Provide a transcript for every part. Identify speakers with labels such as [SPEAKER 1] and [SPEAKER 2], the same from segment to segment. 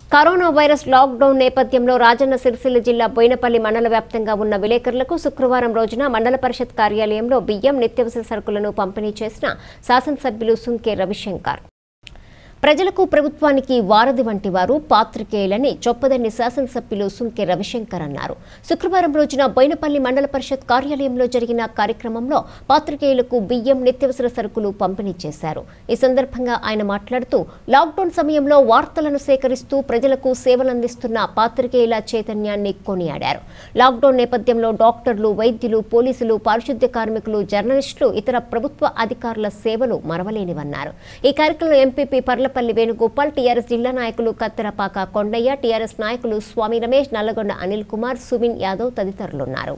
[SPEAKER 1] corona virus lockdown నేపథ్యంలో రాజన్న సిరిసిల్ల జిల్లా బోయినపల్లి మండల వ్యాప్తంగా ఉన్న విలేకరులకు శుక్రవారం రోజున మండల పరిషత్ కార్యాలయంలో బియ్యం నిత్యావసర సరుకులను పంపిణీ చేసిన శాసనసభ్యులు సుంకే రవిశంకర్ ప్రజలకు ప్రభుత్వానికి వారధి వంటి వారు పాత్రికేయులని చొప్పదండి శాసనసభ్యులు సుంకె రవిశంకర్ అన్నారు శుక్రవారం రోజున బోయినపల్లి మండల పరిషత్ కార్యాలయంలో జరిగిన కార్యక్రమంలో పాత్రికేయులకు బియ్యం నిత్యావసర సరుకులు పంపిణీ చేశారు ఈ సందర్భంగా ఆయన మాట్లాడుతూ లాక్డౌన్ సమయంలో వార్తలను సేకరిస్తూ ప్రజలకు సేవలందిస్తున్న పాత్రికేయుల చైతన్యాన్ని కొనియాడారు లాక్డౌన్ నేపథ్యంలో డాక్టర్లు వైద్యులు పోలీసులు పారిశుద్ధ్య కార్మికులు జర్నలిస్టులు ఇతర ప్రభుత్వ అధికారుల సేవలు మరవలేనివన్నారు ఈ కార్యక్రమంలో ఎంపీపీ పర్లపల్లి వేణుగోపాల్ టీఆర్ఎస్ జిల్లా నాయకులు కత్తెరపాక కొండయ్య టీఆర్ఎస్ నాయకులు స్వామి రమేష్ నల్లగొండ అనిల్ కుమార్ సువిన్ యాదవ్ తదితరులున్నారు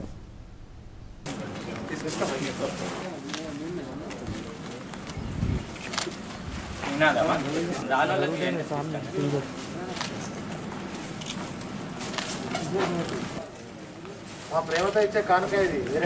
[SPEAKER 2] వినాదమ్మా రానోళ్ళకి
[SPEAKER 3] మా ప్రేమతో ఇచ్చే కానుక ఇది వేరే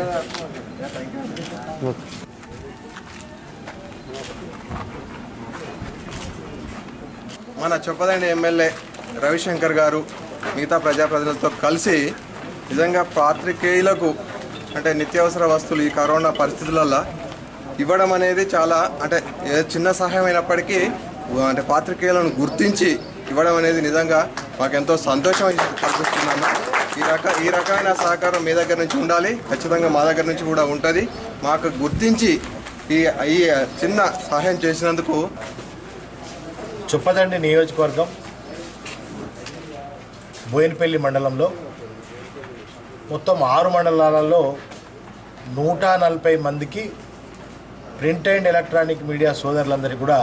[SPEAKER 4] మన చొప్పదండి ఎమ్మెల్యే రవిశంకర్ గారు మిగతా ప్రజాప్రతినిధులతో కలిసి నిజంగా పాత్రికేయులకు అంటే నిత్యావసర వస్తువులు ఈ కరోనా పరిస్థితులలో ఇవ్వడం అనేది చాలా అంటే ఏ చిన్న సహాయం అయినప్పటికీ అంటే పాత్రికేయులను గుర్తించి ఇవ్వడం అనేది నిజంగా మాకెంతో సంతోషం కల్పిస్తున్నాము ఈ రక ఈ రకమైన సహకారం మీ దగ్గర నుంచి ఉండాలి ఖచ్చితంగా మా దగ్గర నుంచి కూడా ఉంటుంది మాకు గుర్తించి ఈ ఈ చిన్న సహాయం చేసినందుకు
[SPEAKER 3] చుప్పదండి నియోజకవర్గం బోయినపల్లి మండలంలో మొత్తం ఆరు మండలాలలో నూట నలభై మందికి ప్రింట్ అండ్ ఎలక్ట్రానిక్ మీడియా సోదరులందరికీ కూడా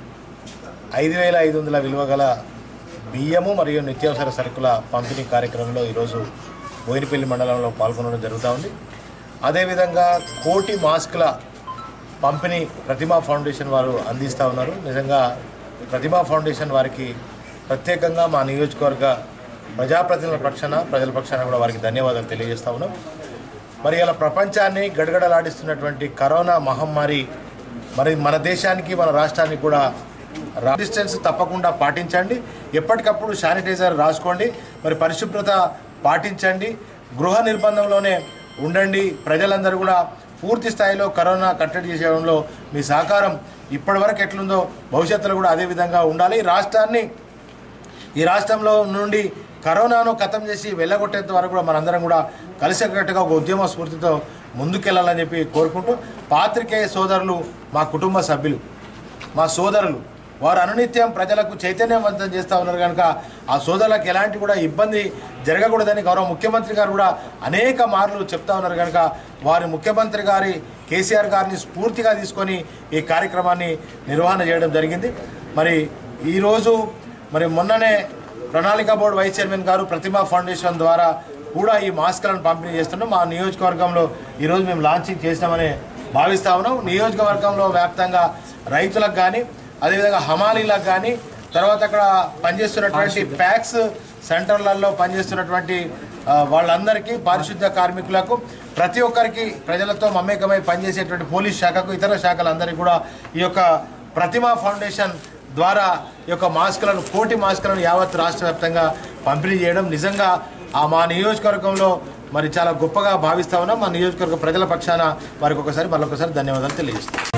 [SPEAKER 3] ఐదు వేల ఐదు వందల విలువ గల బియ్యము మరియు నిత్యావసర సరుకుల పంపిణీ కార్యక్రమంలో ఈరోజు బోయినపల్లి మండలంలో పాల్గొనడం జరుగుతూ ఉంది అదేవిధంగా కోటి మాస్కుల పంపిణీ ప్రతిమా ఫౌండేషన్ వారు అందిస్తూ ఉన్నారు నిజంగా ప్రతిమా ఫౌండేషన్ వారికి ప్రత్యేకంగా మా నియోజకవర్గ ప్రజాప్రతినిధుల పక్షాన ప్రజల పక్షాన కూడా వారికి ధన్యవాదాలు తెలియజేస్తా ఉన్నాం మరి ఇలా ప్రపంచాన్ని గడగడలాడిస్తున్నటువంటి కరోనా మహమ్మారి మరి మన దేశానికి మన రాష్ట్రానికి కూడా డిస్టెన్స్ తప్పకుండా పాటించండి ఎప్పటికప్పుడు శానిటైజర్ రాసుకోండి మరి పరిశుభ్రత పాటించండి గృహ నిర్బంధంలోనే ఉండండి ప్రజలందరూ కూడా పూర్తి స్థాయిలో కరోనా కట్టడి చేయడంలో మీ సహకారం ఇప్పటివరకు ఎట్లుందో భవిష్యత్తులో కూడా అదే విధంగా ఉండాలి ఈ రాష్ట్రాన్ని ఈ రాష్ట్రంలో నుండి కరోనాను ఖతం చేసి వెళ్ళగొట్టేంత వరకు కూడా మనందరం కూడా కలిసికట్టుగా ఒక ఉద్యమ స్ఫూర్తితో ముందుకెళ్ళాలని చెప్పి కోరుకుంటూ పాత్రికేయ సోదరులు మా కుటుంబ సభ్యులు మా సోదరులు వారు అనునిత్యం ప్రజలకు చైతన్యవంతం చేస్తూ ఉన్నారు కనుక ఆ సోదరులకు ఎలాంటి కూడా ఇబ్బంది జరగకూడదని గౌరవ ముఖ్యమంత్రి గారు కూడా అనేక మార్లు చెప్తా ఉన్నారు కనుక వారి ముఖ్యమంత్రి గారి కేసీఆర్ గారిని స్ఫూర్తిగా తీసుకొని ఈ కార్యక్రమాన్ని నిర్వహణ చేయడం జరిగింది మరి ఈరోజు మరి మొన్ననే ప్రణాళిక బోర్డు వైస్ చైర్మన్ గారు ప్రతిమా ఫౌండేషన్ ద్వారా కూడా ఈ మాస్కులను పంపిణీ చేస్తున్నాం మా నియోజకవర్గంలో ఈరోజు మేము లాంచింగ్ చేసినామని భావిస్తా ఉన్నాం నియోజకవర్గంలో వ్యాప్తంగా రైతులకు కానీ అదేవిధంగా హమాలీలకు కానీ తర్వాత అక్కడ పనిచేస్తున్నటువంటి ప్యాక్స్ సెంటర్లలో పనిచేస్తున్నటువంటి ఆ, వాళ్ళందరికీ పారిశుద్ధ్య కార్మికులకు ప్రతి ఒక్కరికి ప్రజలతో మమేకమై పనిచేసేటువంటి పోలీస్ శాఖకు ఇతర శాఖలందరికీ కూడా ఈ యొక్క ప్రతిమా ఫౌండేషన్ ద్వారా ఈ యొక్క మాస్కులను కోటి మాస్కులను యావత్ రాష్ట్ర వ్యాప్తంగా పంపిణీ చేయడం నిజంగా ఆ మా నియోజకవర్గంలో మరి చాలా గొప్పగా భావిస్తా ఉన్నాం మా నియోజకవర్గ ప్రజల పక్షాన వారికి ఒకసారి మరొకసారి ధన్యవాదాలు తెలియజేస్తాం